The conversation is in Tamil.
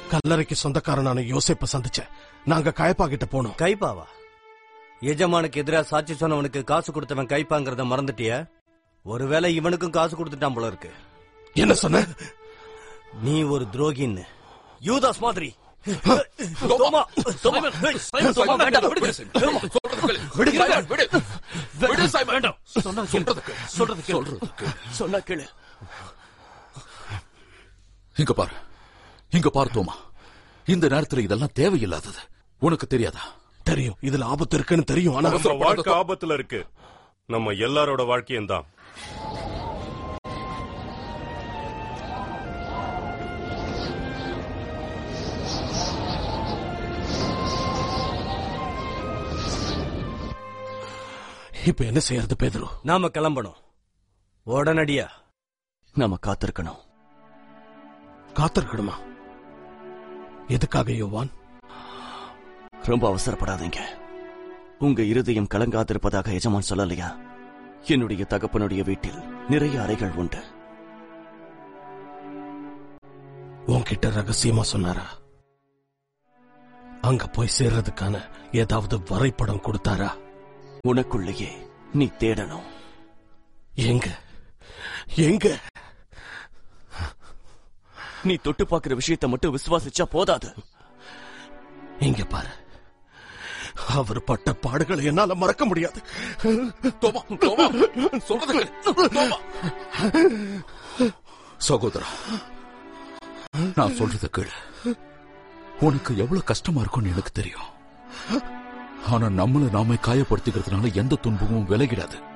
கல்லறைக்கு சொந்தக்காரனான யோசேப்ப சந்திச்சேன் நாங்க காயப்பா கிட்ட போனோம் கைப்பாவா எஜமானுக்கு எதிரா சாட்சி சொன்னவனுக்கு காசு கொடுத்தவன் கைப்பாங்கிறத மறந்துட்டியா ஒருவேளை இவனுக்கும் காசு கொடுத்துட்டான் போல இருக்கு என்ன சொன்ன நீ ஒரு துரோகின்னு யூதாஸ் மாதிரி தோமா, தோமா, ஏய், தோமா, வேண்டாம், விடுங்க. வேண்டாம். சொன்னா கேளு. சொல்றது கேளு. சொன்னா கேளு இங்க பாரு இங்க பாரு தோமா இந்த நேரத்துல இதெல்லாம் தேவையில்லாதது உனக்கு தெரியாதா தெரியும் இதுல ஆபத்து இருக்குன்னு தெரியும் ஆனா நம்ம வாழ்க்கை ஆபத்துல இருக்கு நம்ம எல்லாரோட வாழ்க்கையும் தான் இப்ப என்ன செய்யறது பேதுரு நாம கிளம்பணும் உடனடியா நாம காத்திருக்கணும் காத்திருக்கணுமா எதுக்காக யோவான் ரொம்ப அவசரப்படாதீங்க உங்க இருதயம் கலங்காதிருப்பதாக எஜமான் சொல்லலையா என்னுடைய தகப்பனுடைய வீட்டில் நிறைய அறைகள் உண்டு உன்கிட்ட ரகசியமா சொன்னாரா அங்க போய் சேர்றதுக்கான ஏதாவது வரைபடம் கொடுத்தாரா உனக்குள்ளேயே நீ தேடணும் எங்க எங்க நீ தொட்டு பார்க்கிற விஷயத்தை மட்டும் விசுவாசிச்சா போதாது இங்க பாரு அவர் பட்ட பாடுகளை என்னால மறக்க முடியாது தோமா தோமா சொல்றது கேளு. தோமா. சகோதரா நான் சொல்றத கேளு உனக்கு எவ்வளவு கஷ்டமா இருக்கும்னு எனக்கு தெரியும் ஆனா நம்மள நாமே காயப்படுத்திக்கிறதுனால எந்த துன்பமும் விலகிடாது